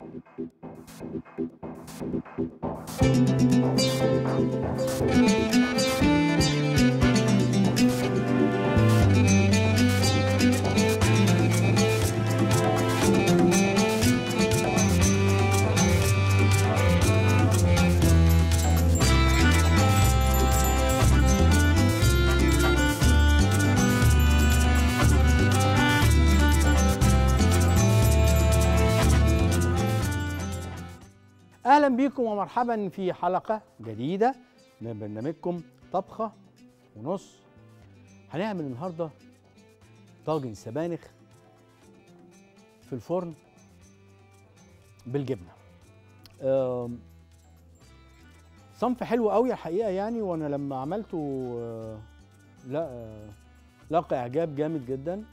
اهلا بيكم ومرحبا في حلقه جديده من برنامجكم طبخه ونص هنعمل النهارده طاجن سبانخ في الفرن بالجبنه آم، صنف حلو قوي الحقيقه يعني وانا لما عملته آه، لا آه، لقى اعجاب جامد جدا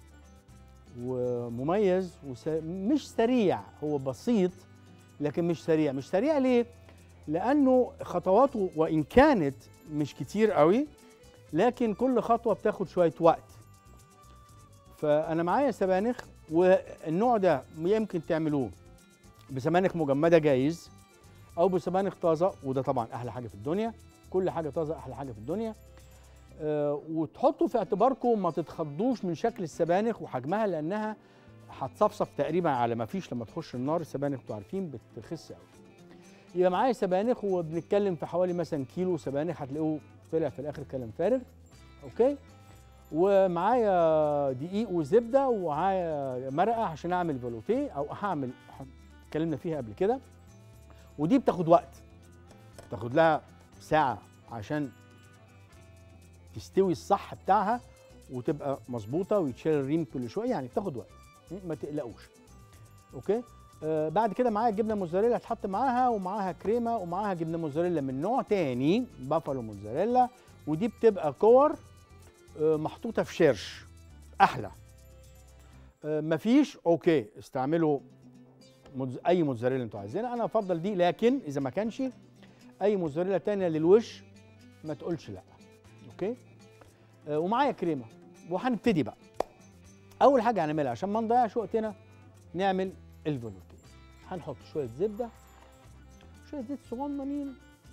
ومميز ومش سريع هو بسيط لكن مش سريع مش سريع ليه لانه خطواته وان كانت مش كتير قوي لكن كل خطوه بتاخد شويه وقت فانا معايا سبانخ والنوع ده يمكن تعملوه بسبانخ مجمده جايز او بسبانخ طازه وده طبعا احلى حاجه في الدنيا كل حاجه طازه احلى حاجه في الدنيا آه وتحطوا في اعتباركم ما تتخضوش من شكل السبانخ وحجمها لانها هتصفصف تقريبا على ما فيش لما تخش النار السبانخ انتوا عارفين بتخس قوي يبقى معايا سبانخ وبنتكلم في حوالي مثلا كيلو سبانخ هتلاقوه طلع في الاخر كلام فارغ اوكي ومعايا دقيق وزبده ومعايا مرقه عشان اعمل فالوتيه او هعمل اتكلمنا فيها قبل كده ودي بتاخد وقت بتاخد لها ساعه عشان تستوي الصح بتاعها وتبقى مظبوطه ويتشال الريم كل شويه يعني بتاخد وقت ما تقلقوش اوكي آه بعد كده معايا جبنه موزاريلا هتحط معاها ومعاها كريمه ومعاها جبنه موزاريلا من نوع تاني بافالو موزاريلا ودي بتبقى كور آه محطوطه في شرش احلى آه مفيش اوكي استعملوا موز... اي موزاريلا انتوا عايزينها انا افضل دي لكن اذا ما كانش اي موزاريلا تانية للوش ما تقولش لا اوكي آه ومعايا كريمه وهنبتدي بقى اول حاجه هنعملها عشان ما نضيعش وقتنا نعمل الفولوتيه هنحط شويه زبده شويه زيت صغننين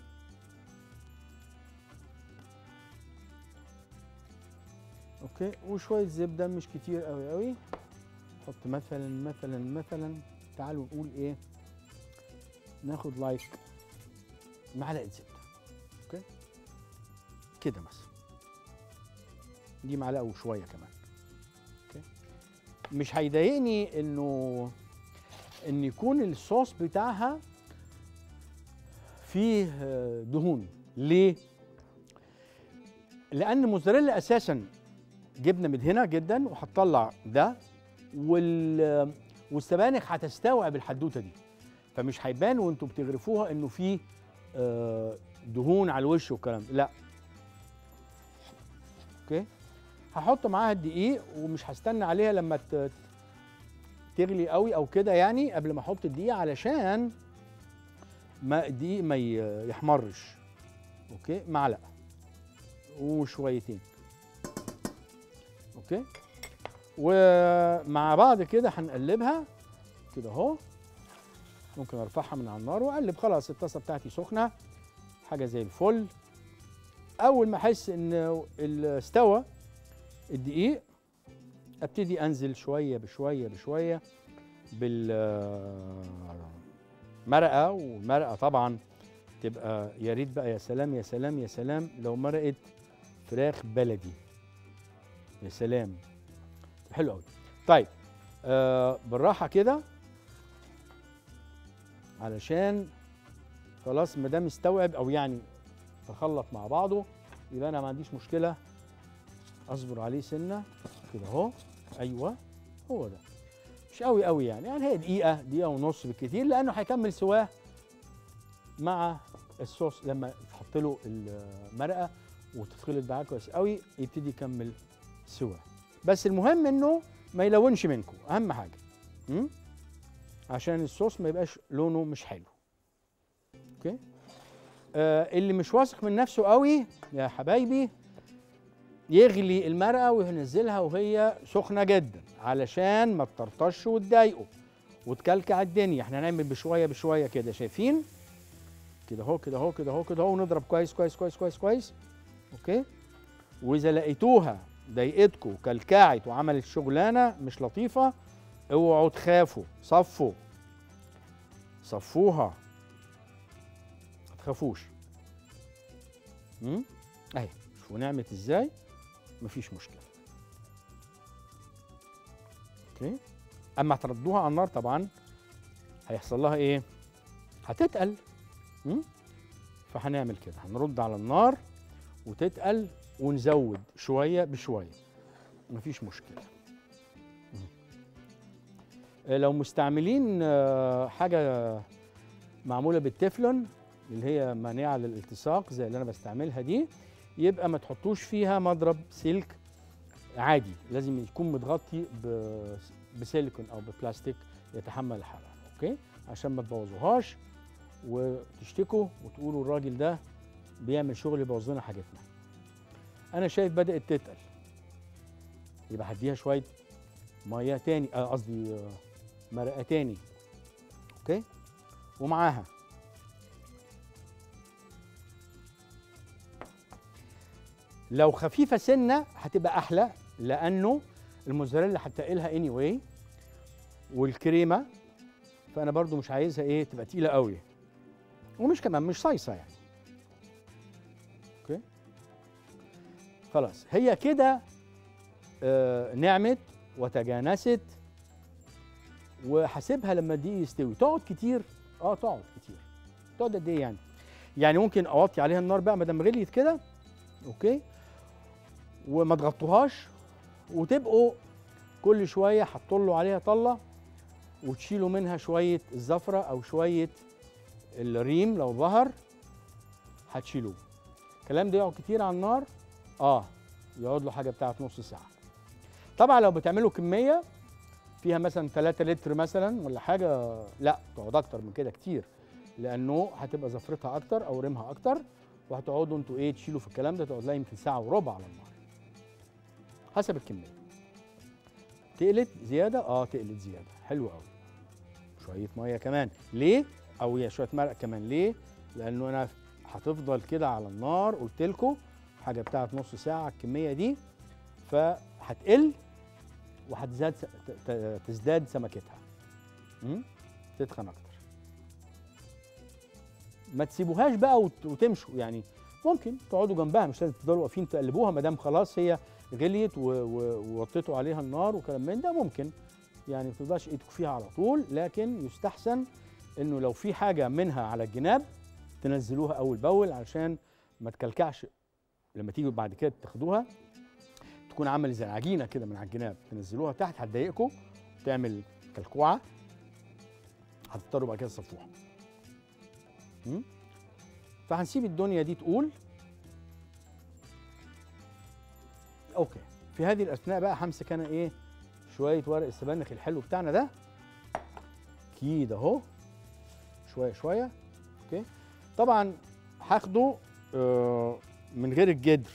اوكي وشويه زبده مش كتير قوي قوي نحط مثلا مثلا مثلا تعالوا نقول ايه ناخد لايك معلقه زبده اوكي كده مثلا دي معلقه وشويه كمان مش هيضايقني انه ان يكون الصوص بتاعها فيه دهون ليه لان الموزاريلا اساسا جبنه مدهنه جدا وهتطلع ده وال والسبانخ هتستوعب الحدوته دي فمش هيبان وانتوا بتغرفوها انه فيه دهون على الوش والكلام لا اوكي هحط معاها الدقيق ومش هستنى عليها لما تغلي قوي او كده يعني قبل ما احط الدقيق علشان ما الدقيق ما يحمرش اوكي معلقه وشويتين اوكي ومع بعض كده هنقلبها كده اهو ممكن ارفعها من على النار واقلب خلاص الطاسه بتاعتي سخنه حاجه زي الفل اول ما احس ان استوى الدقيق ابتدي انزل شويه بشويه بشويه بالمرقه والمرقه طبعا تبقى يا ريت بقى يا سلام يا سلام يا سلام لو مرقه فراخ بلدي يا سلام حلو قوي طيب آه بالراحه كده علشان خلاص ما دام استوعب او يعني تخلط مع بعضه يبقى انا ما عنديش مشكله اصبر عليه سنه كده اهو ايوه هو ده مش قوي قوي يعني يعني هي دقيقه دقيقه ونص بالكتير لانه هيكمل سواه مع الصوص لما تحط له المرقه وتتخلط معاه كويس قوي يبتدي يكمل سواه بس المهم انه ما يلونش منكم اهم حاجه م? عشان الصوص ما يبقاش لونه مش حلو اوكي آه اللي مش واثق من نفسه قوي يا حبايبي يغلي المرقه وينزلها وهي سخنه جدا علشان ما تطرطش وتضايقه وتكلكع الدنيا احنا هنعمل بشويه بشويه كده شايفين كده اهو كده اهو كده اهو كده اهو ونضرب كويس كويس كويس كويس كويس اوكي واذا لقيتوها ضايقتكم وكلكعت وعملت شغلانه مش لطيفه اوعوا تخافوا صفوا صفوها ما تخافوش امم اهي شوفوا نعمت ازاي مفيش مشكله اوكي اما تردوها على النار طبعا هيحصل لها ايه هتتقل امم فهنعمل كده هنرد على النار وتتقل ونزود شويه بشويه مفيش مشكله مم. آه، لو مستعملين آه، حاجه معموله بالتeflon اللي هي مانعه للالتصاق زي اللي انا بستعملها دي يبقى ما تحطوش فيها مضرب سلك عادي لازم يكون متغطي ب- بسيليكون او ببلاستيك يتحمل الحراره اوكي عشان ما تبوظوهاش وتشتكوا وتقولوا الراجل ده بيعمل شغل يبوظ لنا حاجتنا انا شايف بدات تتقل يبقى هديها شويه ميه تاني آه، قصدي آه، مرقه تاني اوكي ومعاها لو خفيفه سنه هتبقى احلى لانه الموزاريلا هتقلها اني anyway والكريمه فانا برضو مش عايزها ايه تبقى تقيله قوي ومش كمان مش صيصه يعني اوكي خلاص هي كده آه نعمت وتجانست وهسيبها لما دي يستوي تقعد كتير اه تقعد كتير تقعد قد ايه يعني يعني ممكن اوطي عليها النار بقى ما دام غليت كده اوكي وما تغطوهاش وتبقوا كل شويه حطوا عليها طله وتشيلوا منها شويه الزفره او شويه الريم لو ظهر هتشيلوه الكلام ده يقعد كتير على النار اه يقعد له حاجه بتاعت نص ساعه طبعا لو بتعملوا كميه فيها مثلا 3 لتر مثلا ولا حاجه لا تقعد اكتر من كده كتير لانه هتبقى زفرتها اكتر او ريمها اكتر وهتقعدوا انتوا ايه تشيلوا في الكلام ده تقعد لها يمكن ساعه وربع على النار حسب الكميه تقلت زياده اه تقلت زياده حلو قوي شويه ميه كمان ليه او يا شويه مرق كمان ليه لانه انا هتفضل كده على النار قلت لكم حاجه بتاعت نص ساعه الكميه دي فهتقل وهتزداد ت- ت- تزداد سمكتها مم؟ تتخن اكتر ما تسيبوهاش بقى وت- وتمشوا يعني ممكن تقعدوا جنبها مش لازم تفضلوا واقفين تقلبوها ما دام خلاص هي غليت و- و- ووطيتوا عليها النار وكلام من ده ممكن يعني ما تفضلش ايدكم فيها على طول لكن يستحسن انه لو في حاجه منها على الجناب تنزلوها اول باول علشان ما تكلكعش لما تيجوا بعد كده تاخدوها تكون عامل زي العجينه كده من على الجناب تنزلوها تحت هتضايقكم تعمل كلكوعه هتضطروا بعد كده تصفوها م? فهنسيب الدنيا دي تقول اوكي في هذه الاثناء بقى همسك انا ايه شويه ورق السبانخ الحلو بتاعنا ده كده اهو شويه شويه اوكي طبعا هاخده آه، من غير الجدر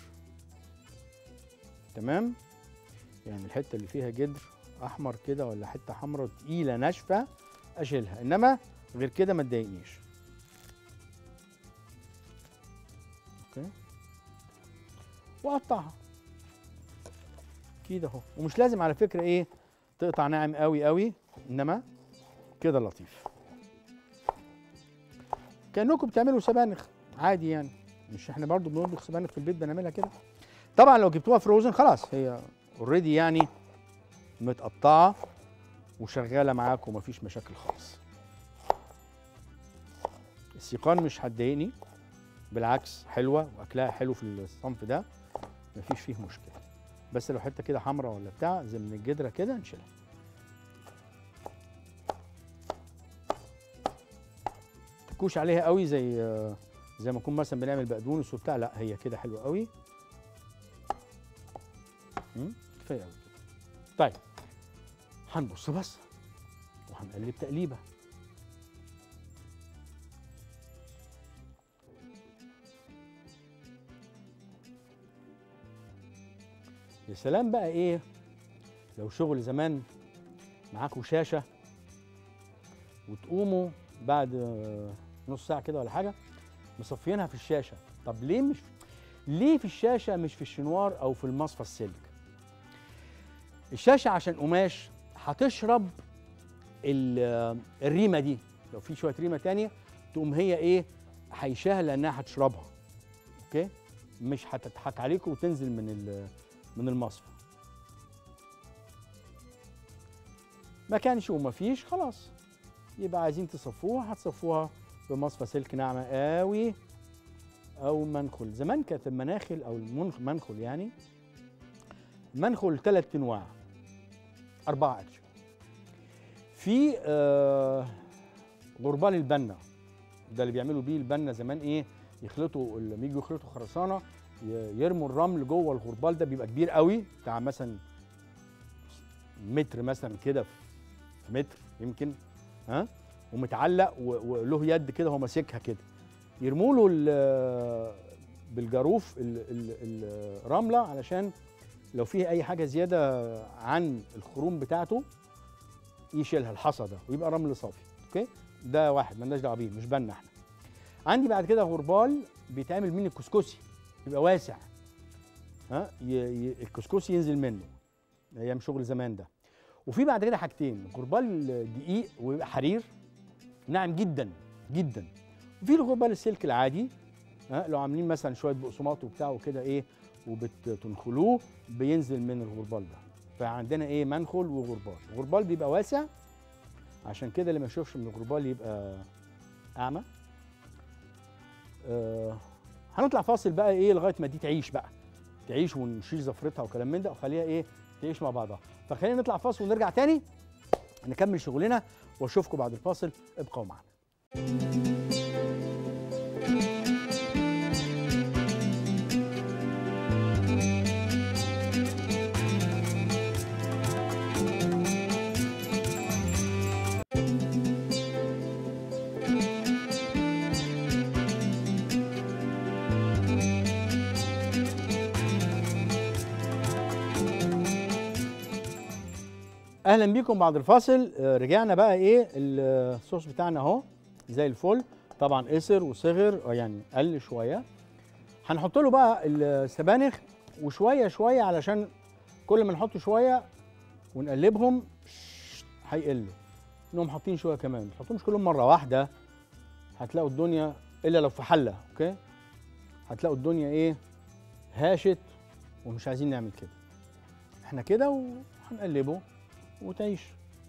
تمام يعني الحته اللي فيها جدر احمر كده ولا حته حمراء تقيله ناشفه اشيلها انما غير كده ما تضايقنيش اوكي واقطعها كده اهو ومش لازم على فكره ايه تقطع ناعم قوي قوي انما كده لطيف كانكم بتعملوا سبانخ عادي يعني مش احنا برضو بنطبخ سبانخ في البيت بنعملها كده طبعا لو جبتوها فروزن خلاص هي اوريدي يعني متقطعه وشغاله معاكم ومفيش مشاكل خالص السيقان مش هتضايقني بالعكس حلوه واكلها حلو في الصنف ده مفيش فيه مشكله بس لو حته كده حمراء ولا بتاع زي من الجدره كده نشيلها تكوش عليها قوي زي زي ما نكون مثلا بنعمل بقدونس وبتاع لا هي كده حلوه قوي مم، كفايه قوي كده طيب هنبص بس وهنقلب تقليبه يا سلام بقى ايه لو شغل زمان معاكوا شاشه وتقوموا بعد آه، نص ساعه كده ولا حاجه مصفيينها في الشاشه طب ليه مش ليه في الشاشه مش في الشنوار او في المصفى السلك الشاشه عشان قماش هتشرب ال- آه، الريمه دي لو في شويه ريمه تانية تقوم هي ايه حيشاها لانها هتشربها اوكي مش هتضحك عليكم وتنزل من ال- من المصفى ما كانش وما فيش خلاص يبقى عايزين تصفوها هتصفوها بمصفى سلك ناعمه قوي او منخل زمان كانت المناخل او المنخل يعني منخل ثلاث انواع اربعه اكشن في آه غربال البنا ده اللي بيعملوا بيه البنا زمان ايه يخلطوا لما يجوا يخلطوا خرسانه ي- يرموا الرمل جوه الغربال ده بيبقى كبير قوي بتاع مثلا متر مثلا كده في متر يمكن ها ومتعلق و- وله يد كده هو ماسكها كده يرموا له ال- بالجاروف ال- ال- الرمله علشان لو فيه اي حاجه زياده عن الخروم بتاعته يشيلها الحصى ده ويبقى رمل صافي اوكي ده واحد مالناش دعوه بيه مش بالنا احنا عندي بعد كده غربال بيتعمل من الكسكسي يبقى واسع ها ي... ي... الكسكسي ينزل منه ايام شغل زمان ده وفي بعد كده حاجتين غربال دقيق ويبقى حرير ناعم جدا جدا وفي الغربال السلك العادي ها لو عاملين مثلا شويه بقسماط وبتاع وكده ايه وبتنخلوه بينزل من الغربال ده فعندنا ايه منخل وغربال الغربال بيبقى واسع عشان كده اللي ما يشوفش من الغربال يبقى اعمى آه هنطلع فاصل بقى ايه لغايه ما دي تعيش بقى تعيش ونشيل زفرتها وكلام من ده وخليها ايه تعيش مع بعضها فخلينا نطلع فاصل ونرجع تاني نكمل شغلنا واشوفكم بعد الفاصل ابقوا معنا اهلا بيكم بعد الفاصل آه، رجعنا بقى ايه الصوص بتاعنا اهو زي الفل طبعا قصر وصغر آه، يعني قل شويه هنحط له بقى السبانخ وشويه شويه علشان كل ما نحط شويه ونقلبهم شت، هيقلوا انهم حاطين شويه كمان ما تحطهمش كلهم مره واحده هتلاقوا الدنيا الا لو في حله اوكي هتلاقوا الدنيا ايه هاشت ومش عايزين نعمل كده احنا كده وهنقلبه وتعيش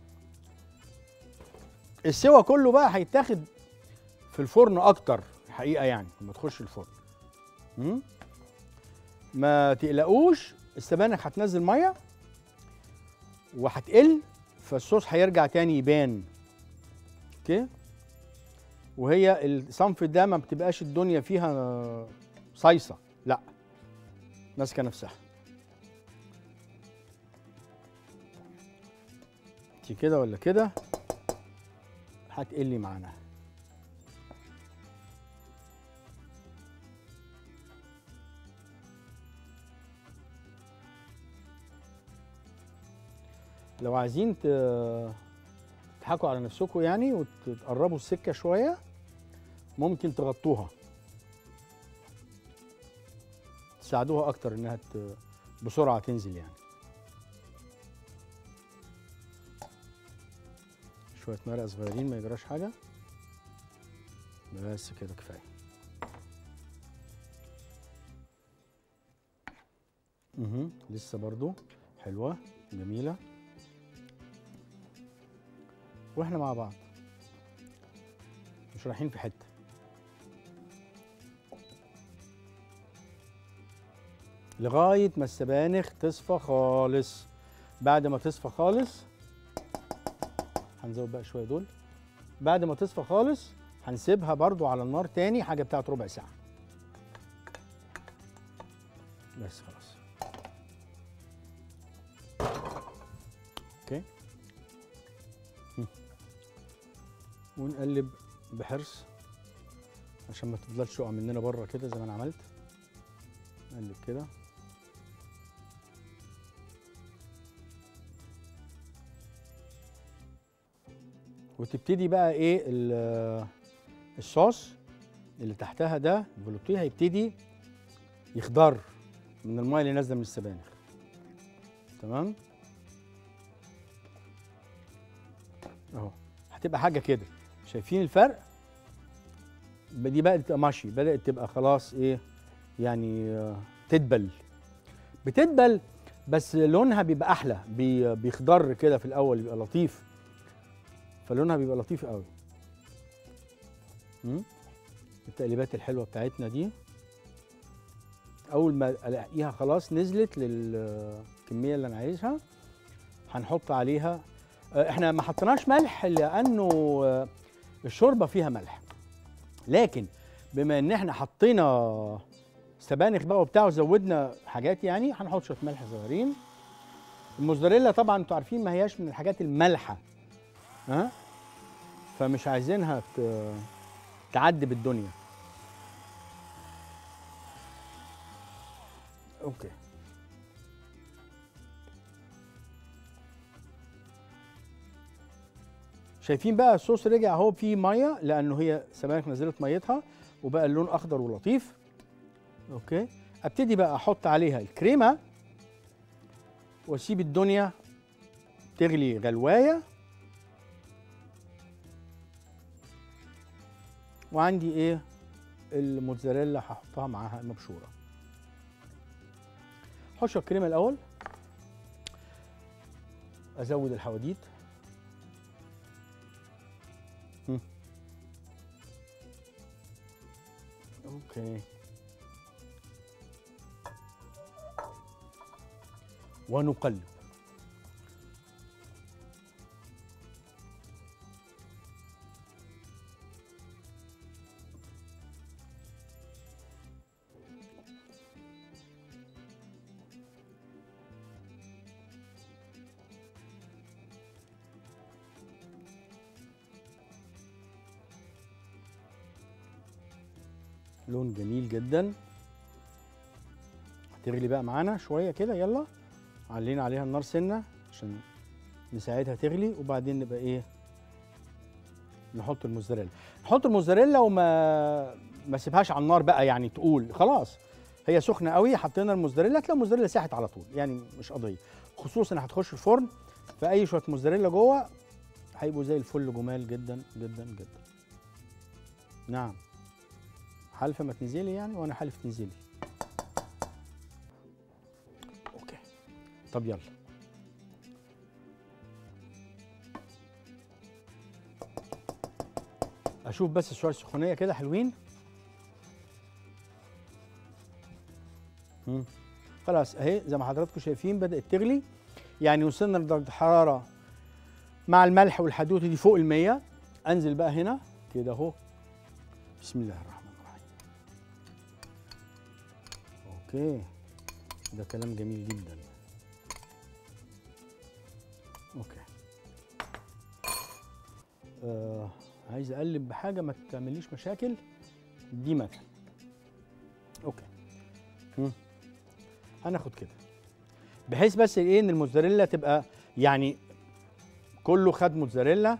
السوا كله بقى هيتاخد في الفرن اكتر الحقيقه يعني لما تخش الفرن م? ما تقلقوش السبانخ هتنزل ميه وهتقل فالصوص هيرجع تاني يبان اوكي وهي الصنف ده ما بتبقاش الدنيا فيها صيصه لا ماسكه نفسها انت كده ولا كده هتقلي معانا لو عايزين ت- تضحكوا على نفسكم يعني وتقربوا السكه شويه ممكن تغطوها تساعدوها اكتر انها ت- بسرعه تنزل يعني شويه مرقه صغيرين ما يجراش حاجه بس كده كفايه اها لسه برضو حلوه جميله واحنا مع بعض مش رايحين في حته لغايه ما السبانخ تصفى خالص بعد ما تصفى خالص هنزود بقى شويه دول بعد ما تصفى خالص هنسيبها برضو على النار تاني حاجه بتاعت ربع ساعه بس خلاص اوكي هم. ونقلب بحرص عشان ما تفضلش تقع مننا بره كده زي ما انا عملت نقلب كده وتبتدي بقى ايه ال- الصوص اللي تحتها ده الفولوتيه هيبتدي يخضر من الميه اللي نازله من السبانخ تمام اهو هتبقى حاجه كده شايفين الفرق ب- دي بقت تبقى ماشي بدات تبقى خلاص ايه يعني آه، تدبل بتدبل بس لونها بيبقى احلى بي بيخضر كده في الاول بيبقى لطيف فلونها بيبقى لطيف قوي مم؟ التقليبات الحلوه بتاعتنا دي اول ما الاقيها خلاص نزلت للكميه اللي انا عايزها هنحط عليها آه، احنا ما حطيناش ملح لانه آه، الشوربه فيها ملح لكن بما ان احنا حطينا سبانخ بقى وبتاع وزودنا حاجات يعني هنحط شويه ملح صغيرين الموزاريلا طبعا انتوا عارفين ما هياش من الحاجات المالحه ها فمش عايزينها ت- تعدي بالدنيا اوكي شايفين بقى الصوص رجع اهو فيه ميه لانه هي سبانخ نزلت ميتها وبقى اللون اخضر ولطيف اوكي ابتدي بقى احط عليها الكريمه واسيب الدنيا تغلي غلوايه وعندي ايه الموتزاريلا هحطها معاها مبشوره احط شويه كريمه الاول ازود الحواديت مم. اوكي ونقلب لون جميل جدا هتغلي بقى معانا شويه كده يلا علينا عليها النار سنه عشان نساعدها تغلي وبعدين نبقى ايه نحط الموزاريلا نحط الموزاريلا وما ما سيبهاش على النار بقى يعني تقول خلاص هي سخنه قوي حطينا الموزاريلا تلاقي الموزاريلا ساحت على طول يعني مش قضيه خصوصا هتخش الفرن فاي شويه موزاريلا جوه هيبقوا زي الفل جمال جدا جدا جدا نعم حلفه ما تنزلي يعني وانا حالف تنزلي اوكي طب يلا اشوف بس شويه سخونيه كده حلوين مم. خلاص اهي زي ما حضراتكم شايفين بدات تغلي يعني وصلنا لدرجه حراره مع الملح والحدوته دي فوق المية انزل بقى هنا كده اهو بسم الله الرحمن الرحيم اوكي ده كلام جميل جدا اوكي آه عايز اقلب بحاجه ما تعمليش مشاكل دي مثلا اوكي مم. هناخد كده بحيث بس ايه ان الموتزاريلا تبقى يعني كله خد موتزاريلا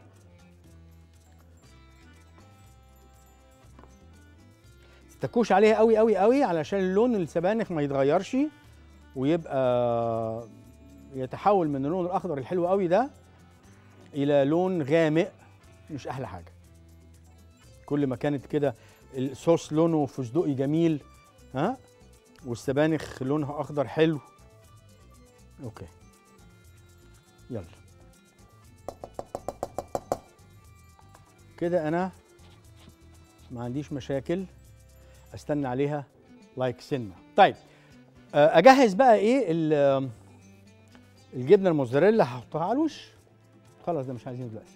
تكوش عليها قوي قوي قوي علشان لون السبانخ ما يتغيرش ويبقى يتحول من اللون الاخضر الحلو قوي ده الى لون غامق مش احلى حاجه كل ما كانت كده الصوص لونه فستقي جميل ها والسبانخ لونها اخضر حلو اوكي يلا كده انا ما عنديش مشاكل استنى عليها لايك سنه طيب آه، اجهز بقى ايه ال- الجبنه الموزاريلا هحطها على الوش خلاص ده مش عايزينه دلوقتي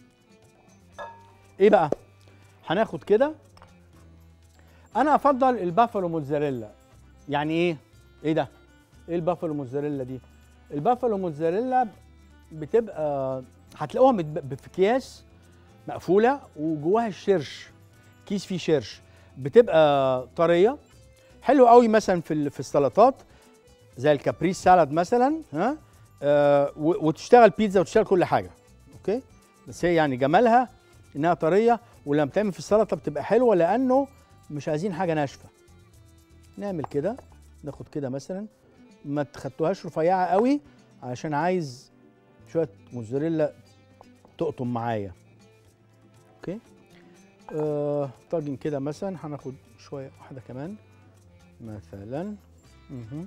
ايه بقى هناخد كده انا افضل البافالو موتزاريلا يعني ايه ايه ده ايه البافالو موتزاريلا دي البافالو موتزاريلا بتبقى هتلاقوها متب- في اكياس مقفوله وجواها الشرش كيس فيه شرش بتبقى طريه حلو قوي مثلا في ال- في السلطات زي الكابريس سالاد مثلا ها آه و- وتشتغل بيتزا وتشتغل كل حاجه اوكي بس هي يعني جمالها انها طريه ولما بتعمل في السلطه بتبقى حلوه لانه مش عايزين حاجه ناشفه نعمل كده ناخد كده مثلا ما تخدتوهاش رفيعه قوي عشان عايز شويه موزاريلا تقطم معايا اوكي آه طاجن كده مثلا هناخد شويه واحده كمان مثلا مهم.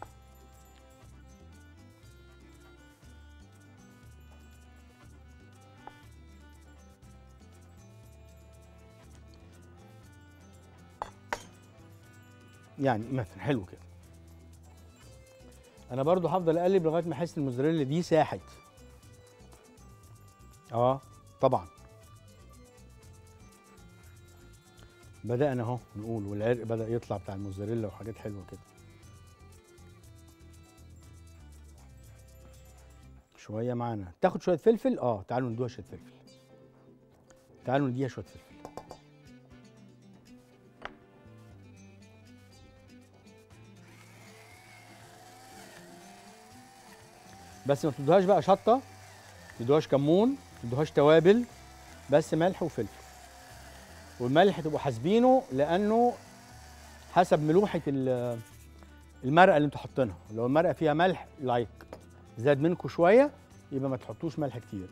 يعني مثلا حلو كده انا برضو هفضل اقلب لغايه ما احس الموزاريلا دي ساحت اه طبعا بدأنا اهو نقول والعرق بدأ يطلع بتاع الموزاريلا وحاجات حلوه كده شويه معانا تاخد شويه فلفل اه تعالوا ندوها شويه فلفل تعالوا نديها شويه فلفل بس ما تدوهاش بقى شطه ما تدوهاش كمون ما تدوهاش توابل بس ملح وفلفل والملح تبقوا حاسبينه لانه حسب ملوحه ال- المرقه اللي انتوا حاطينها لو المرقه فيها ملح لايك زاد منكم شويه يبقى ما تحطوش ملح كتير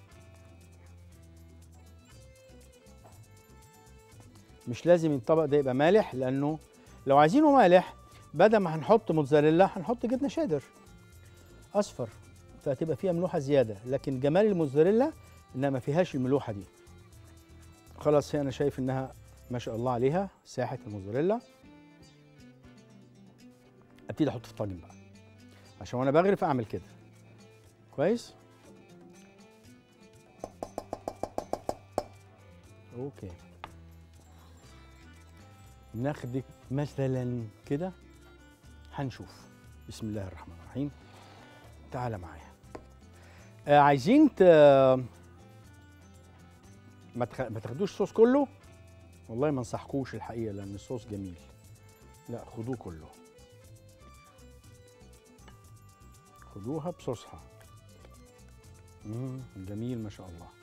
مش لازم الطبق ده يبقى مالح لانه لو عايزينه مالح بدل ما هنحط موتزاريلا هنحط جبنه شيدر اصفر فهتبقى فيها ملوحه زياده لكن جمال الموتزاريلا انها ما فيهاش الملوحه دي خلاص هي انا شايف انها ما شاء الله عليها ساحه الموتزاريلا ابتدي احط في الطاجن بقى عشان وانا بغرف اعمل كده كويس اوكي ناخد مثلا كده هنشوف بسم الله الرحمن الرحيم تعالى معايا آه عايزين ت... ما, تخ... ما تاخدوش الصوص كله والله ما انصحكوش الحقيقه لان الصوص جميل لا خدوه كله خدوها بصوصها مم، جميل ما شاء الله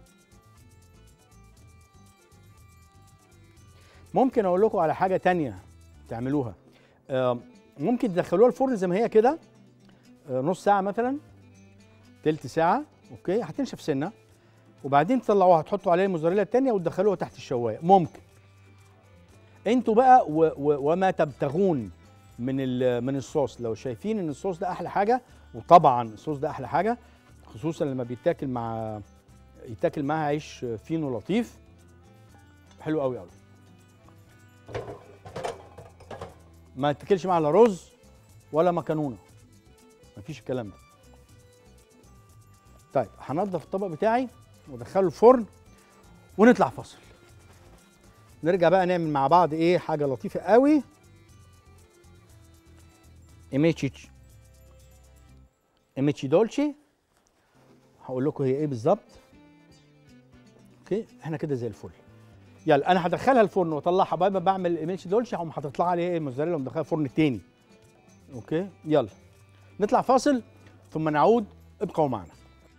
ممكن اقول لكم على حاجه تانية تعملوها آه، ممكن تدخلوها الفرن زي ما هي كده آه، نص ساعه مثلا تلت ساعه اوكي هتنشف سنه وبعدين تطلعوها تحطوا عليها الموزاريلا التانية وتدخلوها تحت الشوايه ممكن انتوا بقى و و وما تبتغون من ال- من الصوص لو شايفين ان الصوص ده احلى حاجه وطبعا الصوص ده احلى حاجه خصوصا لما بيتاكل مع يتاكل معاها عيش فينو لطيف حلو قوي قوي ما يتاكلش معاها لا رز ولا مكرونه مفيش الكلام ده طيب هنضف الطبق بتاعي وادخله الفرن ونطلع فاصل نرجع بقى نعمل مع بعض ايه حاجه لطيفه قوي ايميتشي ايميتشي دولتشي هقول لكم هي ايه بالظبط اوكي احنا كده زي الفل يلا انا هدخلها الفرن واطلعها بعد ما بعمل ايميتشي دولتشي هقوم حاطط لها عليها ايه الموزاريلا ومدخلها الفرن التاني اوكي يلا نطلع فاصل ثم نعود ابقوا معنا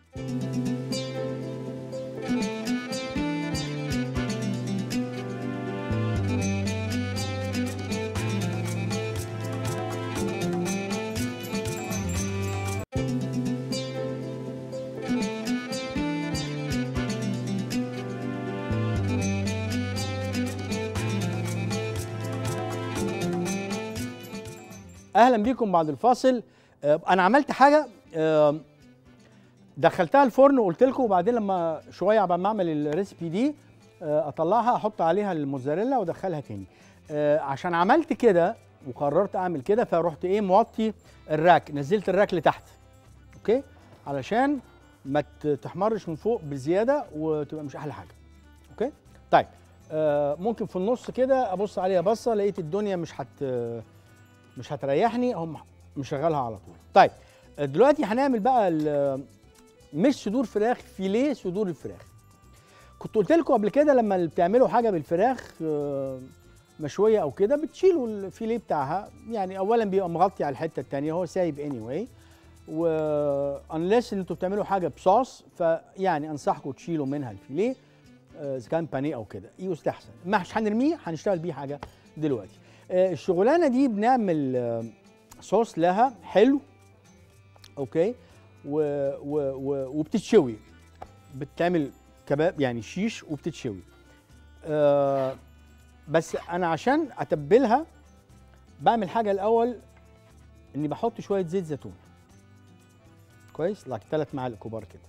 اهلا بيكم بعد الفاصل آه، انا عملت حاجه آه، دخلتها الفرن وقلت لكم وبعدين لما شويه عبال ما اعمل الريسبي دي آه، اطلعها احط عليها الموزاريلا وادخلها تاني آه، عشان عملت كده وقررت اعمل كده فرحت ايه موطي الراك نزلت الراك لتحت اوكي علشان ما ت- تحمرش من فوق بزياده وتبقى مش احلى حاجه اوكي طيب آه، ممكن في النص كده ابص عليها بصه لقيت الدنيا مش هت مش هتريحني هم مشغلها على طول طيب دلوقتي هنعمل بقى ال- مش صدور فراخ فيليه صدور الفراخ كنت قلت لكم قبل كده لما بتعملوا حاجه بالفراخ آه، مشويه او كده بتشيلوا الفيليه بتاعها يعني اولا بيبقى مغطي على الحته التانية هو سايب اني anyway. و انليس ان انتوا بتعملوا حاجه بصوص فيعني انصحكم تشيلوا منها الفيليه آه، اذا كان بانيه او كده يستحسن مش هنرميه هنشتغل بيه حاجه دلوقتي آه، الشغلانه دي بنعمل آه، صوص لها حلو اوكي و و و وبتتشوي بتعمل كباب يعني شيش وبتتشوي آه بس انا عشان اتبلها بعمل حاجه الاول اني بحط شويه زيت زيتون كويس لك ثلاث معالق كبار كده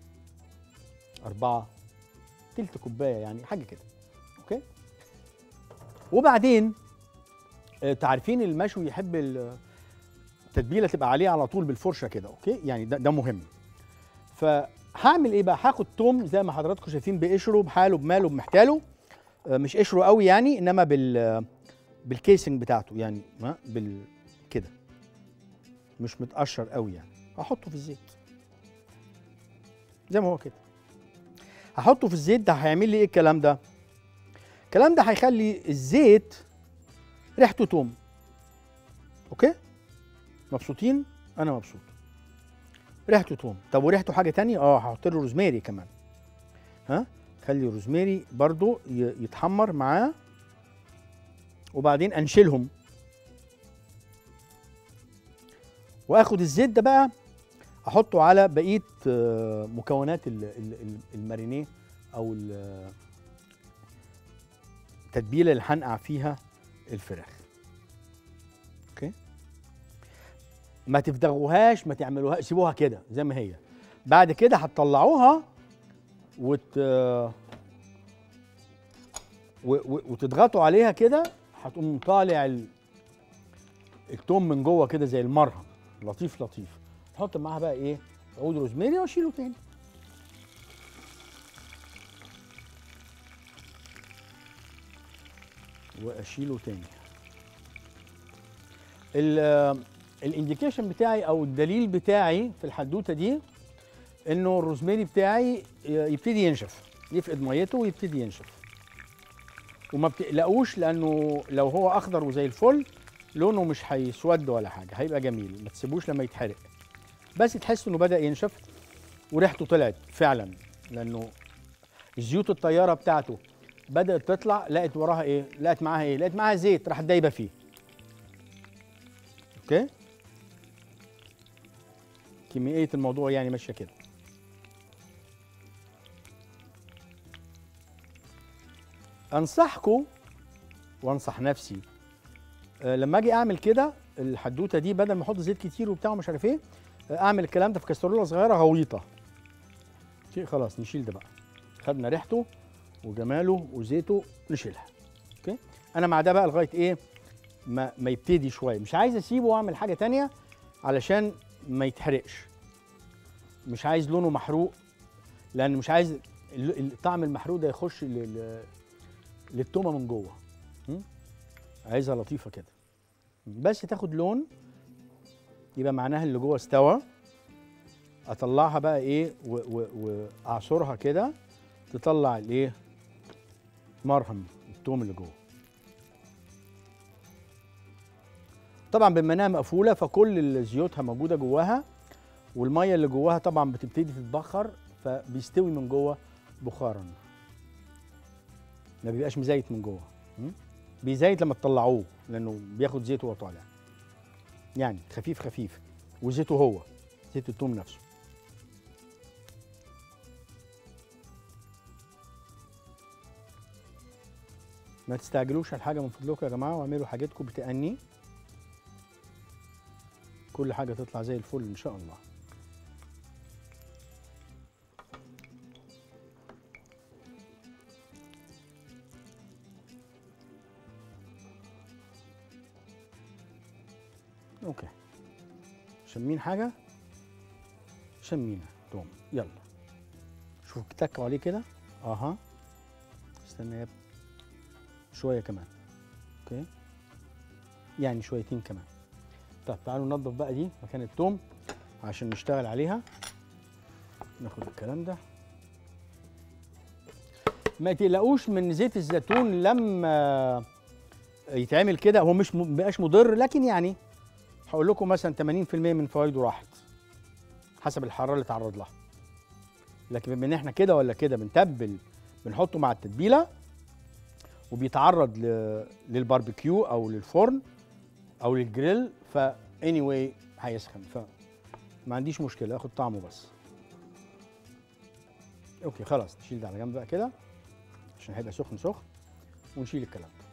أربعة تلت كوباية يعني حاجة كده أوكي وبعدين آه، تعرفين المشوي يحب ال- التتبيلة تبقى عليه على طول بالفرشة كده أوكي يعني ده, ده مهم فهعمل إيه بقى هاخد توم زي ما حضراتكم شايفين بقشره بحاله بماله بمحتاله آه، مش قشره قوي يعني إنما بال بالكيسنج بتاعته يعني ما بال كده مش متقشر قوي يعني احطه في الزيت زي ما هو كده هحطه في الزيت ده هيعمل لي ايه الكلام ده الكلام ده هيخلي الزيت ريحته توم اوكي مبسوطين انا مبسوط ريحته توم طب وريحته حاجه تانية اه هحط له روزماري كمان ها خلي الروزماري برضو ي- يتحمر معاه وبعدين انشلهم واخد الزيت ده بقى احطه على بقيه آه، مكونات ال- ال- ال- المارينيه او ال- التتبيله اللي هنقع فيها الفراخ اوكي ما تفدغوهاش ما تعملوها سيبوها كده زي ما هي بعد كده هتطلعوها وت و... و... وتضغطوا عليها كده هتقوم طالع ال... التوم من جوه كده زي المرهم لطيف لطيف نحط معاها بقى ايه عود روزماري واشيله تاني واشيله تاني ال- الانديكيشن بتاعي او الدليل بتاعي في الحدوته دي انه الروزماري بتاعي يبتدي ينشف يفقد ميته ويبتدي ينشف وما بتقلقوش لانه لو هو اخضر وزي الفل لونه مش هيسود ولا حاجه هيبقى جميل ما تسيبوش لما يتحرق بس تحس انه بدا ينشف وريحته طلعت فعلا لانه زيوت الطياره بتاعته بدات تطلع لقت وراها ايه لقت معاها ايه لقت معاها زيت راحت دايبه فيه اوكي كمية الموضوع يعني ماشيه كده انصحكم وانصح نفسي آه، لما اجي اعمل كده الحدوته دي بدل ما احط زيت كتير وبتاع ومش عارف ايه آه، اعمل الكلام ده في كاستروله صغيره غويطه اوكي خلاص نشيل ده بقى خدنا ريحته وجماله وزيته نشيلها اوكي انا مع ده بقى لغايه ايه ما ما يبتدي شويه مش عايز اسيبه واعمل حاجه تانية علشان ما يتحرقش مش عايز لونه محروق لان مش عايز ال- ال- طعم المحروق ده يخش لل- للتومه من جوه م? عايزها لطيفه كده بس تاخد لون يبقى معناها اللي جوه استوى اطلعها بقى ايه و- و- واعصرها كده تطلع الايه مرهم التوم اللي جوه طبعا بما انها مقفوله فكل زيوتها موجوده جواها والميه اللي جواها طبعا بتبتدي تتبخر فبيستوي من جوه بخارا ما بيبقاش مزيت من جوه م? بيزيت لما تطلعوه لانه بياخد زيت وهو طالع يعني خفيف خفيف وزيته هو زيت التوم نفسه ما تستعجلوش على الحاجه من فضلكم يا جماعه واعملوا حاجتكم بتأني كل حاجه تطلع زي الفل ان شاء الله اوكي شمين حاجه شمينا توم يلا شوف تكوا عليه كده اها استنى يا ابني شويه كمان اوكي يعني شويتين كمان طب تعالوا ننضف بقى دي مكان التوم عشان نشتغل عليها ناخد الكلام ده ما تقلقوش من زيت الزيتون لما يتعمل كده هو مش م- بقاش مضر لكن يعني هقول لكم مثلا 80% من فوائده راحت حسب الحراره اللي اتعرض لها لكن بما ان احنا كده ولا كده بنتبل بنحطه مع التتبيله وبيتعرض ل... للباربيكيو او للفرن او للجريل ف anyway هيسخن فما عنديش مشكله اخد طعمه بس اوكي خلاص نشيل ده على جنب بقى كده عشان هيبقى سخن سخن ونشيل الكلام ده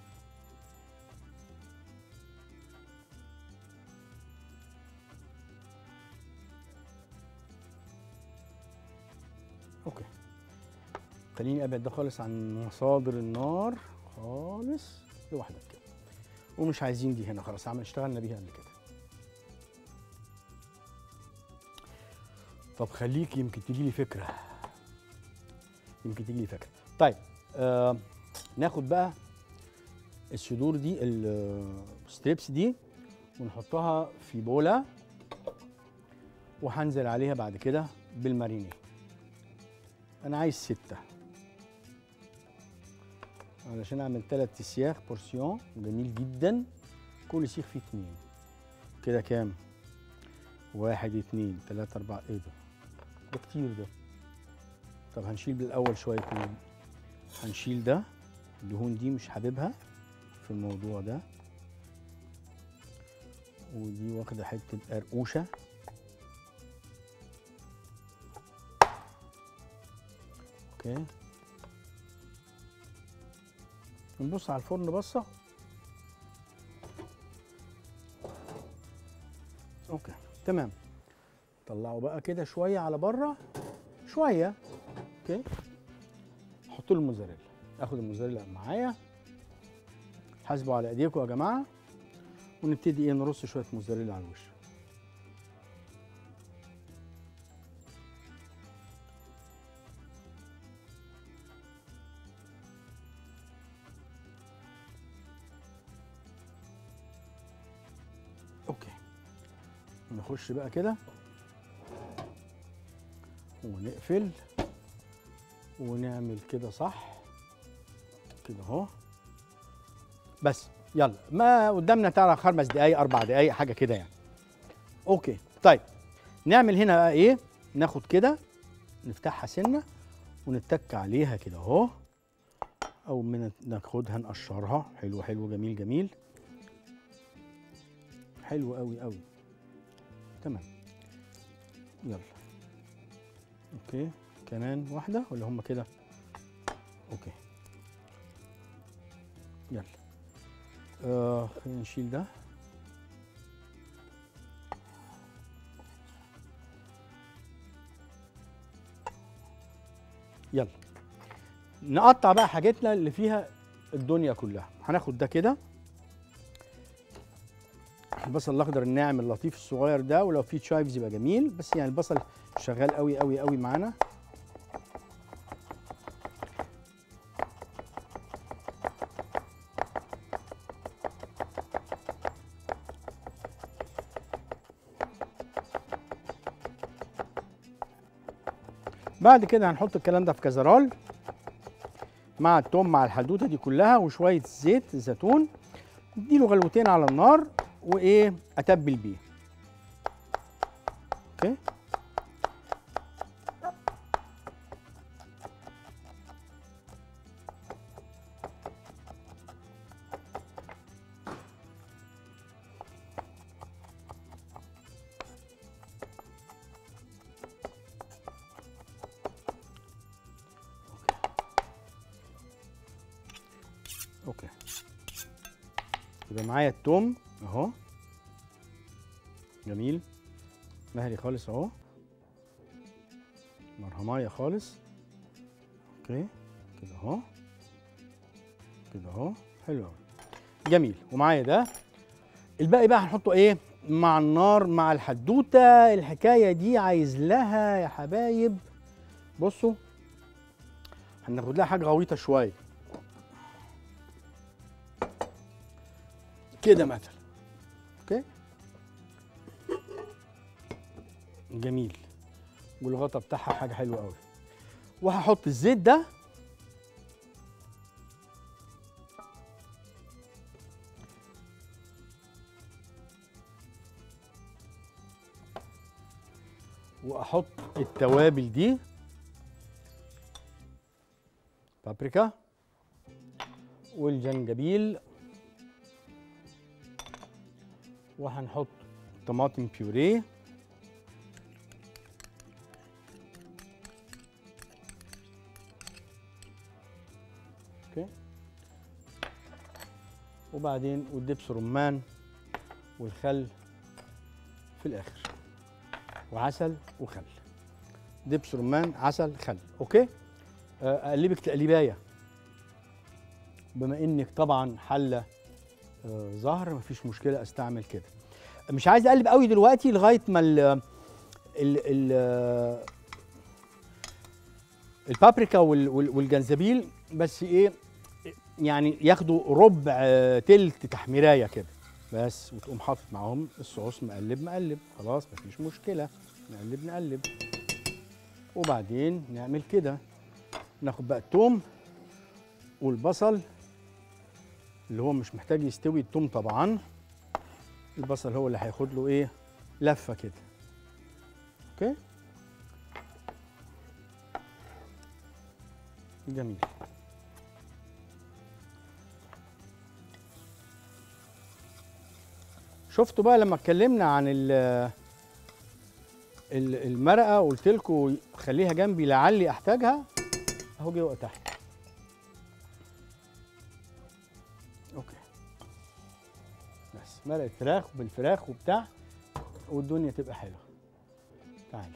اوكي خليني ابعد ده خالص عن مصادر النار خالص لوحدك كده ومش عايزين دي هنا خلاص عمل اشتغلنا بيها قبل كده طب خليك يمكن تجي لي فكره يمكن تجي لي فكره طيب آه ناخد بقى الصدور دي الستريبس دي ونحطها في بوله وهنزل عليها بعد كده بالمارينيه انا عايز ستة علشان اعمل تلات سياخ بورسيون جميل جدا كل سيخ فيه اتنين كده كام واحد اتنين تلاتة اربعة ايه ده ده كتير ده طب هنشيل بالاول شوية دهون هنشيل ده الدهون دي مش حاببها في الموضوع ده ودي واخدة حتة قرقوشة اوكي نبص على الفرن بصه اوكي تمام طلعوا بقى كده شويه على بره شويه اوكي حط له الموزاريلا اخد الموزاريلا معايا حاسبوا على ايديكم يا جماعه ونبتدي ايه نرص شويه موزاريلا على الوش اوكي نخش بقى كده ونقفل ونعمل كده صح كده اهو بس يلا ما قدامنا ترى خمس دقايق اربع دقايق حاجه كده يعني اوكي طيب نعمل هنا بقى ايه ناخد كده نفتحها سنه ونتك عليها كده اهو او من ناخدها نقشرها حلو حلو جميل جميل حلو قوي قوي تمام يلا اوكي كمان واحده ولا هم كده اوكي يلا آه خلينا نشيل ده يلا نقطع بقى حاجتنا اللي فيها الدنيا كلها هناخد ده كده البصل الاخضر الناعم اللطيف الصغير ده ولو في تشايفز يبقى جميل بس يعني البصل شغال قوي قوي قوي معانا بعد كده هنحط الكلام ده في كزرال مع التوم مع الحدوته دي كلها وشويه زيت زيتون اديله غلوتين على النار وايه اتبل بيه اوكي اوكي يبقى معايا التوم اهو جميل مهري خالص اهو مرهمايه خالص اوكي كده اهو كده اهو حلو قوي جميل ومعايا ده الباقي بقى هنحطه ايه مع النار مع الحدوته الحكايه دي عايز لها يا حبايب بصوا هناخد لها حاجه غويطه شويه كده مثلا اوكي جميل والغطا بتاعها حاجه حلوه قوي وهحط الزيت ده واحط التوابل دي بابريكا والجنجبيل وهنحط طماطم بيوريه اوكي وبعدين والدبس رمان والخل في الاخر وعسل وخل دبس رمان عسل خل اوكي آه، اقلبك تقليبايه بما انك طبعا حله آه، زهر مفيش مشكله استعمل كده مش عايز اقلب قوي دلوقتي لغايه ما ال ال ال البابريكا وال- وال- والجنزبيل بس ايه يعني ياخدوا ربع آه، تلت تحميرايه كده بس وتقوم حاطط معاهم الصوص مقلب مقلب خلاص مفيش مشكله نقلب نقلب وبعدين نعمل كده ناخد بقى التوم والبصل اللي هو مش محتاج يستوي التوم طبعا البصل هو اللي هياخد له ايه لفه كده اوكي جميل شفتوا بقى لما اتكلمنا عن ال ال- المرقه قلت لكم خليها جنبي لعلي احتاجها اهو جه وقتها اوكي بس مرقه فراخ بالفراخ وبتاع والدنيا تبقى حلوه تعالي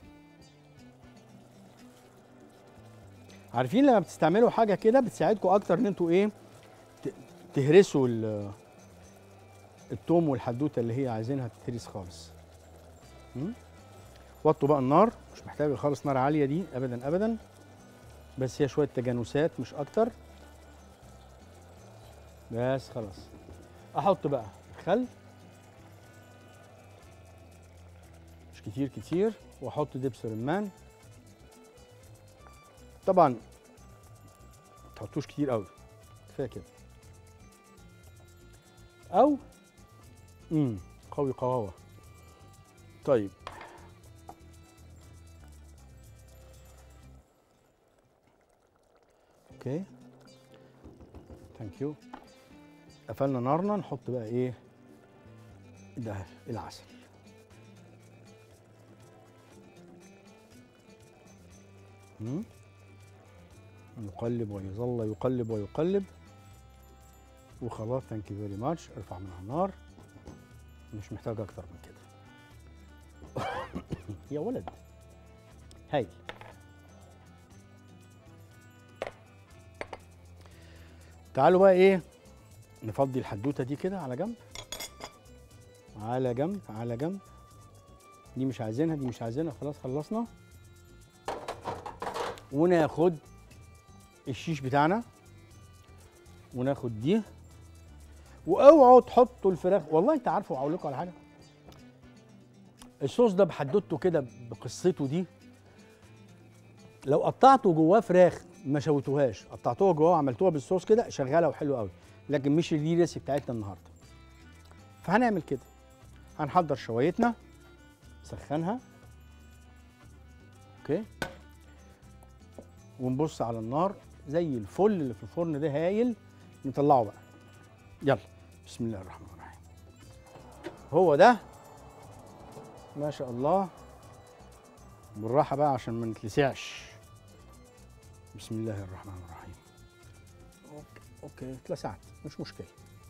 عارفين لما بتستعملوا حاجه كده بتساعدكم اكتر ان انتوا ايه ت- تهرسوا ال- التوم والحدوته اللي هي عايزينها تتهرس خالص م? وطوا بقى النار مش محتاجه خالص نار عاليه دي ابدا ابدا بس هي شويه تجانسات مش اكتر بس خلاص احط بقى خل مش كتير كتير واحط دبس رمان طبعا ما تحطوش كتير قوي كفايه كده او امم قوي قواوه طيب اوكي ثانك يو قفلنا نارنا نحط بقى ايه ده العسل مم. يقلب ويظل يقلب ويقلب وخلاص ثانك يو فيري ماتش ارفع منها النار مش محتاج اكتر من كده يا ولد هايل تعالوا بقى ايه نفضي الحدوته دي كده على جنب على جنب على جنب دي مش عايزينها دي مش عايزينها خلاص خلصنا وناخد الشيش بتاعنا وناخد دي واوعوا تحطوا الفراخ والله انت عارفه اقول لكم على حاجه الصوص ده بحدوته كده بقصته دي لو قطعتوا جواه فراخ ما شوتوهاش قطعتوها جواه وعملتوها بالصوص كده شغاله وحلوه قوي لكن مش دي الريسي بتاعتنا النهارده فهنعمل كده هنحضر شوايتنا نسخنها اوكي ونبص على النار زي الفل اللي في الفرن ده هايل نطلعه بقى يلا بسم الله الرحمن الرحيم هو ده ما شاء الله بالراحه بقى عشان ما نتلسعش بسم الله الرحمن الرحيم اوكي اوكي اتلسعت مش مشكله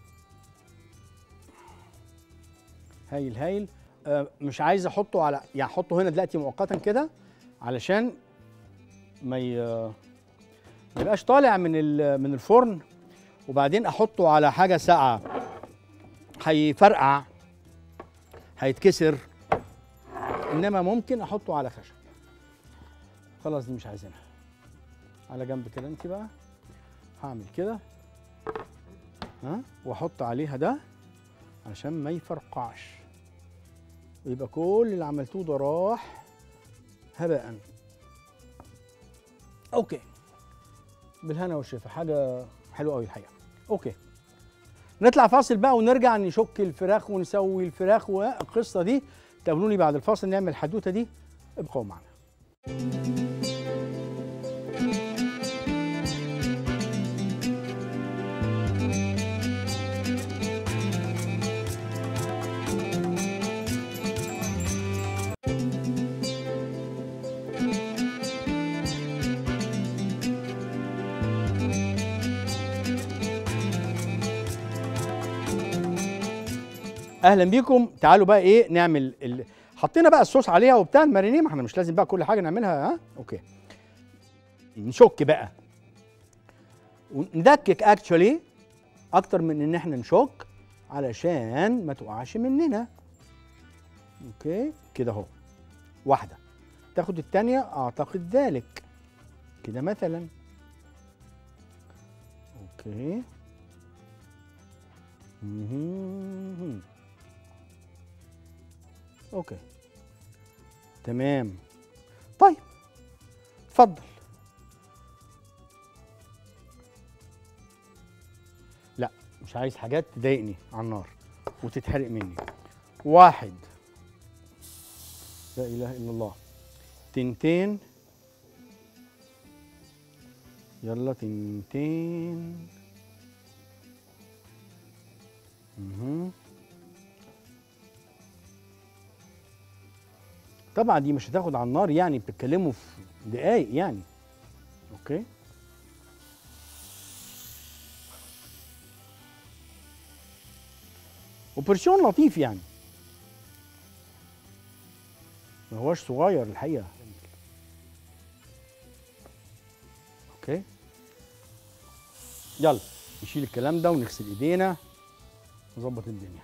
هايل هايل آه مش عايز احطه على يعني احطه هنا دلوقتي مؤقتا كده علشان ما ي... ما يبقاش طالع من ال- من الفرن وبعدين احطه على حاجه ساقعه هيفرقع هيتكسر انما ممكن احطه على خشب خلاص دي مش عايزينها على جنب كده انت بقى هعمل كده ها واحط عليها ده علشان ما يفرقعش ويبقى كل اللي عملتوه ده راح هباء اوكي بالهنا والشفا حاجه حلوه قوي الحقيقه اوكي نطلع فاصل بقى ونرجع نشك الفراخ ونسوي الفراخ والقصه دي تقابلوني بعد الفاصل نعمل الحدوته دي ابقوا معنا اهلا بيكم تعالوا بقى ايه نعمل ال... حطينا بقى الصوص عليها وبتاع المارينيه ما احنا مش لازم بقى كل حاجه نعملها ها اوكي نشك بقى وندكك اكشولي اكتر من ان احنا نشك علشان ما تقعش مننا اوكي كده اهو واحده تاخد التانية اعتقد ذلك كده مثلا اوكي مهم. اوكي تمام طيب اتفضل لا مش عايز حاجات تضايقني على النار وتتحرق مني واحد لا اله الا الله تنتين يلا تنتين مهم. طبعا دي مش هتاخد على النار يعني بتتكلموا في دقايق يعني اوكي وبورسيون لطيف يعني ما هوش صغير الحقيقه اوكي يلا نشيل الكلام ده ونغسل ايدينا نظبط الدنيا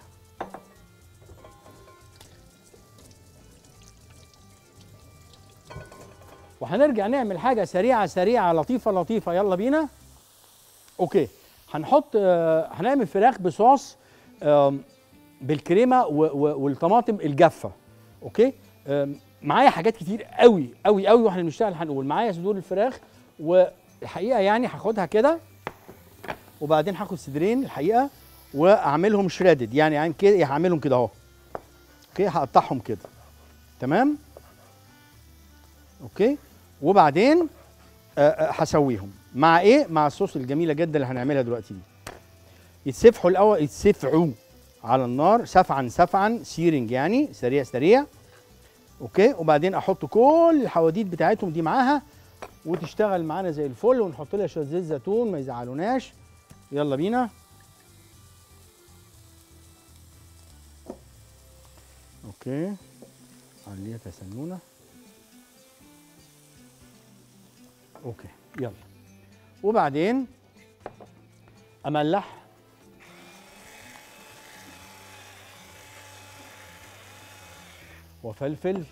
وهنرجع نعمل حاجة سريعة سريعة لطيفة لطيفة يلا بينا اوكي هنحط آه، هنعمل فراخ بصوص آم، بالكريمة و- و- والطماطم الجافة اوكي آم، معايا حاجات كتير قوي قوي قوي واحنا بنشتغل هنقول معايا صدور الفراخ والحقيقة يعني هاخدها كده وبعدين هاخد صدرين الحقيقة واعملهم شريدد يعني يعني كده هعملهم كده اهو اوكي هقطعهم كده تمام اوكي وبعدين آه، آه، هسويهم مع ايه مع الصوص الجميله جدا اللي هنعملها دلوقتي دي يتسفحوا الاول يتسفعوا على النار سفعا سفعا سيرنج يعني سريع سريع اوكي وبعدين احط كل الحواديت بتاعتهم دي معاها وتشتغل معانا زي الفل ونحط لها شويه زيت زيتون ما يزعلوناش يلا بينا اوكي عليها تسنونه اوكي يلا وبعدين املح وفلفل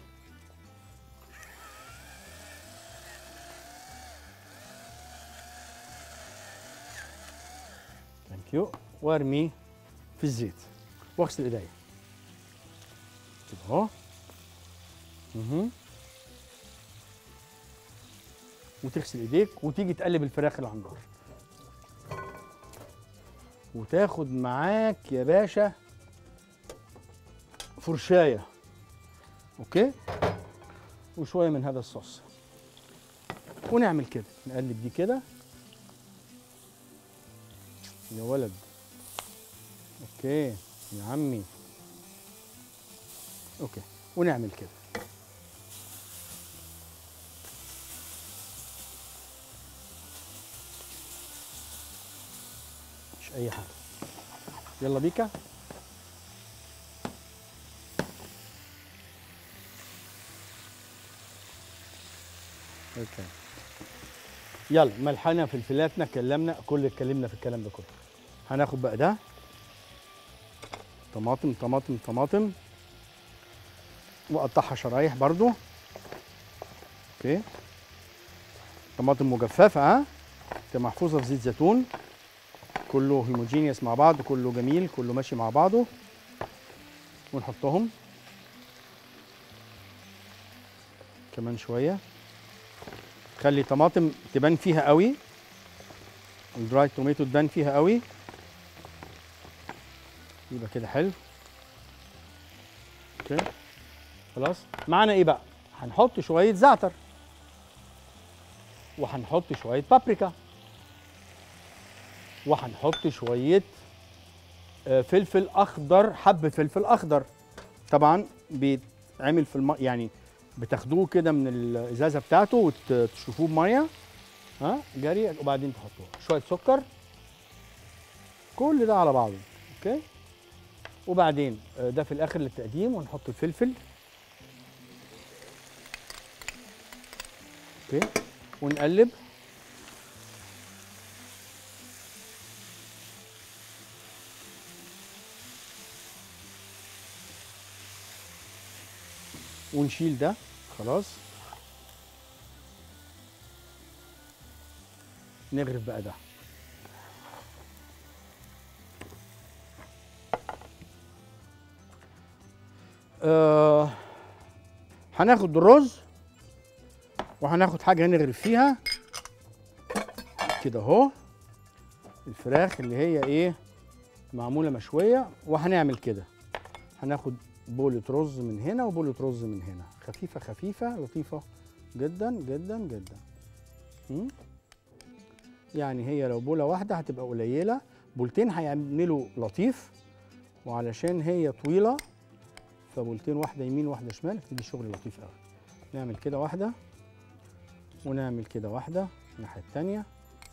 ثانك يو وارميه في الزيت واغسل ايديا كده اهو مهم. وتغسل ايديك وتيجي تقلب الفراخ اللي على النار وتاخد معاك يا باشا فرشايه اوكي وشويه من هذا الصوص ونعمل كده نقلب دي كده يا ولد اوكي يا عمي اوكي ونعمل كده مش اي حاجه يلا بيكا اوكي يلا ملحنا فلفلاتنا كلمنا كل اتكلمنا في الكلام ده كله هناخد بقى ده طماطم طماطم طماطم واقطعها شرايح برضو اوكي طماطم مجففه ها تبقى محفوظه في زيت زيتون كله هيموجينيوس مع بعض كله جميل كله ماشي مع بعضه ونحطهم كمان شويه خلي طماطم تبان فيها قوي الدراي توميتو تبان فيها قوي يبقى كده حلو اوكي خلاص معانا ايه بقى هنحط شويه زعتر وهنحط شويه بابريكا وهنحط شويه آه، فلفل اخضر حب فلفل اخضر طبعا بيتعمل في الم... يعني بتاخدوه كده من الازازه بتاعته وتشوفوه بميه ها جري وبعدين تحطوه شويه سكر كل ده على بعضه اوكي وبعدين آه، ده في الاخر للتقديم ونحط الفلفل اوكي ونقلب ونشيل ده خلاص نغرف بقى ده آه هناخد الرز وهناخد حاجه نغرف فيها كده اهو الفراخ اللي هي ايه معموله مشويه وهنعمل كده هناخد بولة رز من هنا وبولة رز من هنا خفيفة خفيفة لطيفة جدا جدا جدا م? يعني هي لو بولة واحدة هتبقى قليلة بولتين هيعملوا لطيف وعلشان هي طويلة فبولتين واحدة يمين واحدة شمال تدي شغل لطيف قوي نعمل كده واحدة ونعمل كده واحدة الناحية التانية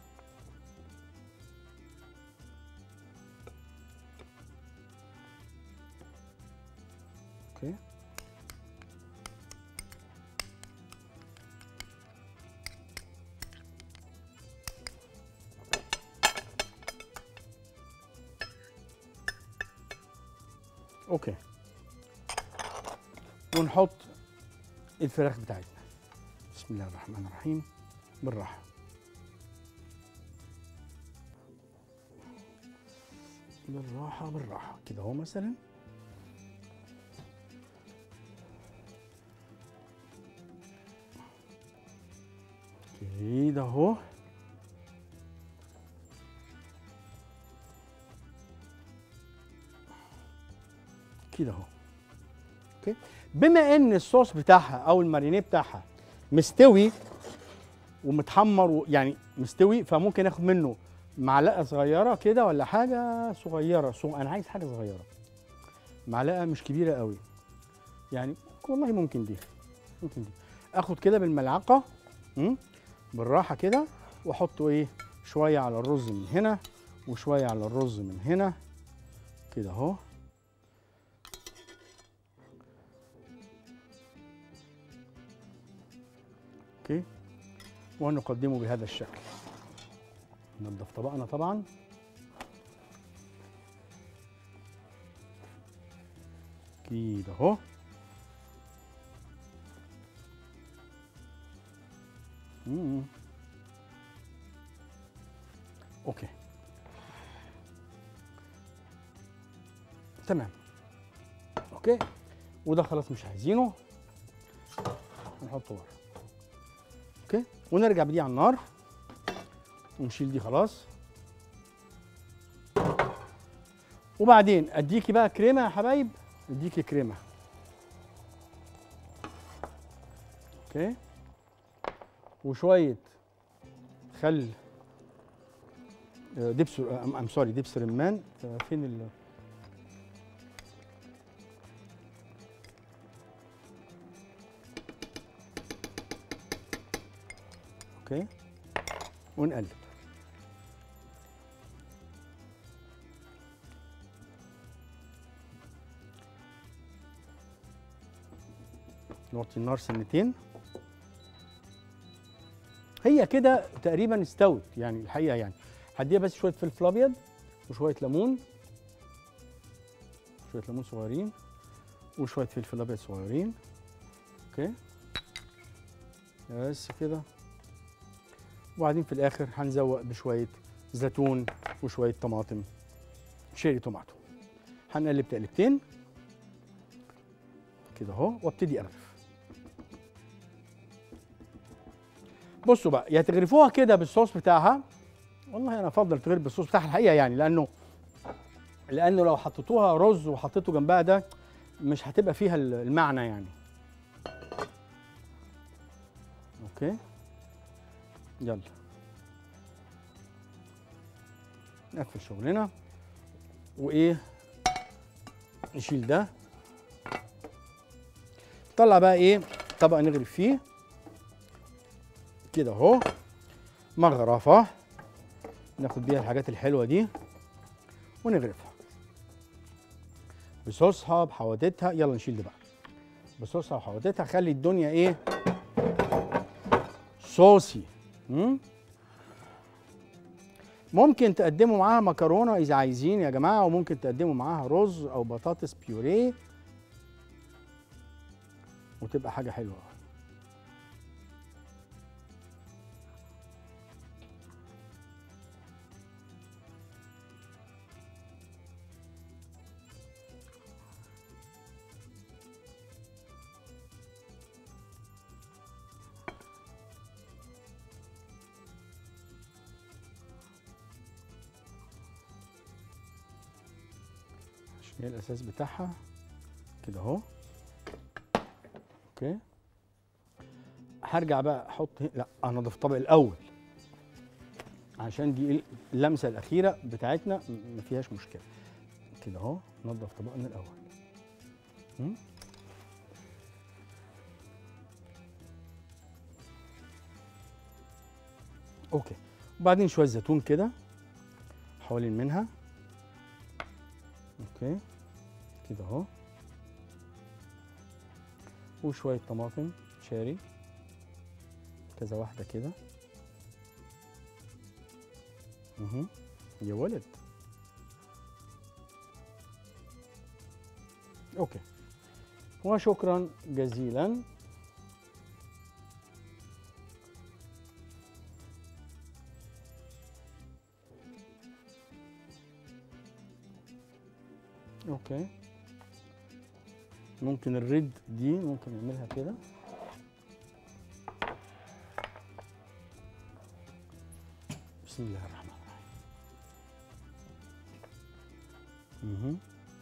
اوكي اوكي ونحط الفراخ بتاعتنا بسم الله الرحمن الرحيم بالراحه بالراحه بالراحه كده اهو مثلا كده اهو كده اهو اوكي بما ان الصوص بتاعها او المارينيه بتاعها مستوي ومتحمر و- يعني مستوي فممكن اخد منه معلقه صغيره كده ولا حاجه صغيره صغ... انا عايز حاجه صغيره معلقه مش كبيره قوي يعني والله ممكن دي ممكن دي اخد كده بالملعقه م? بالراحه كده واحط ايه شويه على الرز من هنا وشويه على الرز من هنا كده اهو اوكي ونقدمه بهذا الشكل ننضف طبقنا طبعا كده اهو مم. اوكي تمام اوكي وده خلاص مش عايزينه نحطه بره اوكي ونرجع بدي على النار ونشيل دي خلاص وبعدين اديكي بقى كريمه يا حبايب اديكي كريمه اوكي وشويه خل آه، دبس ام سوري دبس رمان آه، فين ال اوكي ونقلب نوطي النار سنتين هي كده تقريبا استوت يعني الحقيقه يعني هديها بس شويه فلفل ابيض وشويه ليمون شويه ليمون صغيرين وشويه فلفل ابيض صغيرين اوكي بس كده وبعدين في الاخر هنزوق بشويه زيتون وشويه طماطم شيري توماتو هنقلب تقلبتين كده اهو وابتدي اغرف بصوا بقى يا تغرفوها كده بالصوص بتاعها والله انا افضل تغرف بالصوص بتاعها الحقيقه يعني لانه لانه لو حطيتوها رز وحطيته جنبها ده مش هتبقى فيها المعنى يعني اوكي يلا نقفل شغلنا وايه نشيل ده نطلع بقى ايه طبق نغرف فيه كده اهو مغرفه ناخد بيها الحاجات الحلوه دي ونغرفها بصوصها بحوادتها يلا نشيل ده بقى بصوصها وحوادتها خلي الدنيا ايه صوصي مم؟ ممكن تقدموا معاها مكرونه اذا عايزين يا جماعه وممكن تقدموا معاها رز او بطاطس بيوريه وتبقى حاجه حلوه أوي. عشان هي الاساس بتاعها كده اهو اوكي هرجع بقى احط هنا- لا انضف الطبق الاول عشان دي اللمسه الاخيره بتاعتنا م- ما فيهاش مشكله كده اهو نضف طبقنا الاول م? اوكي وبعدين شويه زيتون كده حوالين منها اوكي كده اهو وشويه طماطم شاري كذا واحده كده اها يا ولد اوكي وشكرا جزيلا اوكي ممكن الريد دي ممكن نعملها كده بسم الله الرحمن الرحيم مهم.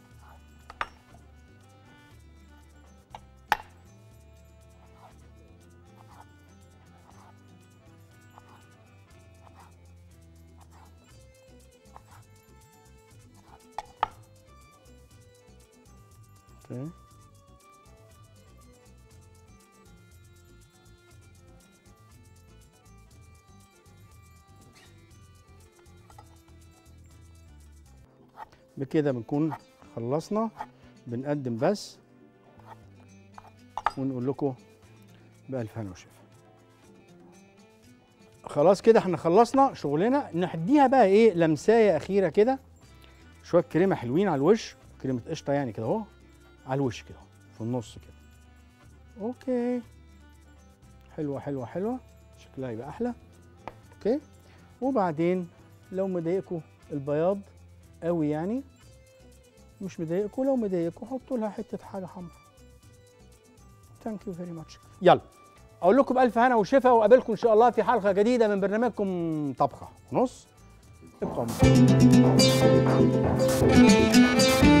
اوكي بكده بنكون خلصنا بنقدم بس ونقول لكم بألف هنا وشفا خلاص كده احنا خلصنا شغلنا نديها بقى ايه لمسايه اخيره كده شويه كريمه حلوين على الوش كريمه قشطه يعني كده اهو على الوش كده في النص كده اوكي حلوه حلوه حلوه شكلها يبقى احلى اوكي وبعدين لو مضايقكم البياض قوي يعني مش مضايقكم لو مضايقكم حطوا لها حته حاجه حمراء ثانك يو فيري ماتش يلا اقول لكم بالف هنا وشفا واقابلكم ان شاء الله في حلقه جديده من برنامجكم طبخه نص ابقوا معنا.